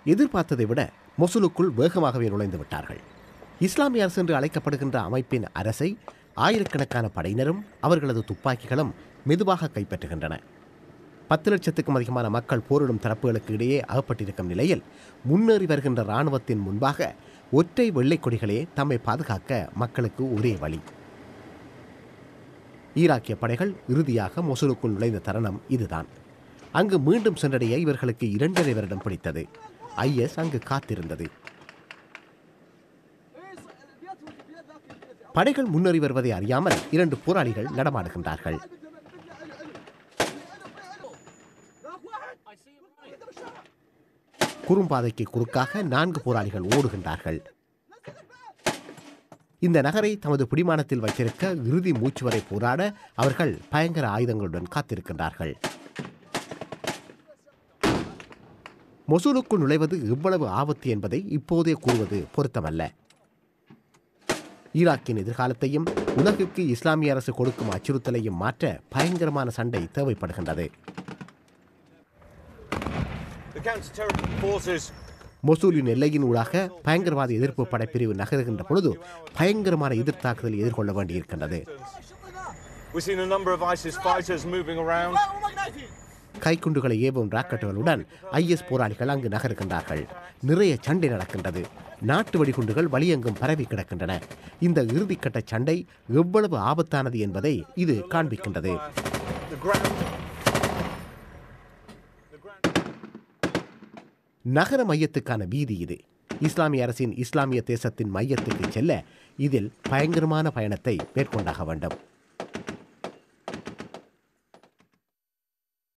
எதிர்பார்த்ததை விட மொசுலுக்குள் வேகமாகவே நுழைந்து விட்டார்கள் இஸ்லாமிய அரசு என்று அழைக்கப்படுகின்ற அமைப்பின் அரசை ஆயிரக்கணக்கான படையினரும் அவர்களது துப்பாக்கிகளும் மெதுவாக கைப்பற்றுகின்றன பத்து லட்சத்துக்கும் அதிகமான மக்கள் போரிடும் தரப்புகளுக்கு இடையே அகப்பட்டிருக்கும் நிலையில் முன்னேறி வருகின்ற இராணுவத்தின் முன்பாக ஒற்றை வெள்ளைக் கொடிகளே தம்மை பாதுகாக்க மக்களுக்கு ஒரே வழி ஈராக்கிய படைகள் இறுதியாக மொசூலுக்குள் நுழைந்த தருணம் இதுதான் அங்கு மீண்டும் சென்றடைய இவர்களுக்கு இரண்டரை வருடம் பிடித்தது ஐஎஸ் அங்கு காத்திருந்தது படைகள் முன்னேறி வருவதை அறியாமல் இரண்டு போராளிகள் நடமாடுகின்றார்கள் குறும்பாதைக்கு குறுக்காக நான்கு போராளிகள் ஓடுகின்றார்கள் இந்த நகரை தமது பிடிமானத்தில் வைத்திருக்க இறுதி மூச்சு வரை போராட அவர்கள் பயங்கர ஆயுதங்களுடன் காத்திருக்கின்றார்கள் மொசூலுக்குள் நுழைவது எவ்வளவு ஆபத்து என்பதை இப்போதே கூறுவது பொருத்தமல்ல ஈராக்கின் எதிர்காலத்தையும் உலகுக்கு இஸ்லாமிய அரசு கொடுக்கும் அச்சுறுத்தலையும் மாற்ற பயங்கரமான சண்டை தேவைப்படுகின்றது The counter-terrorism forces மொசூலின் எல்லையின் ஊடாக பயங்கரவாத எதிர்ப்பு படைப்பிரிவு நகருகின்ற பொழுது பயங்கரமான எதிர்த்தாக்குதலை எதிர்கொள்ள வேண்டியிருக்கின்றது We've seen a number of ISIS fighters moving around. கைக்குண்டுகளை ஏவும் ராக்கெட்டுகளுடன் ஐஎஸ் போராளிகள் அங்கு நகருகின்றார்கள் நிறைய சண்டை நடக்கின்றது நாட்டு வெடிகுண்டுகள் வழியெங்கும் பரவி கிடக்கின்றன இந்த இறுதிக்கட்ட சண்டை எவ்வளவு ஆபத்தானது என்பதை இது காண்பிக்கின்றது The ground. நகர மையத்துக்கான வீதி இது இஸ்லாமிய அரசின் இஸ்லாமிய தேசத்தின் மையத்துக்கு செல்ல இதில் பயங்கரமான பயணத்தை மேற்கொண்டாக வேண்டும்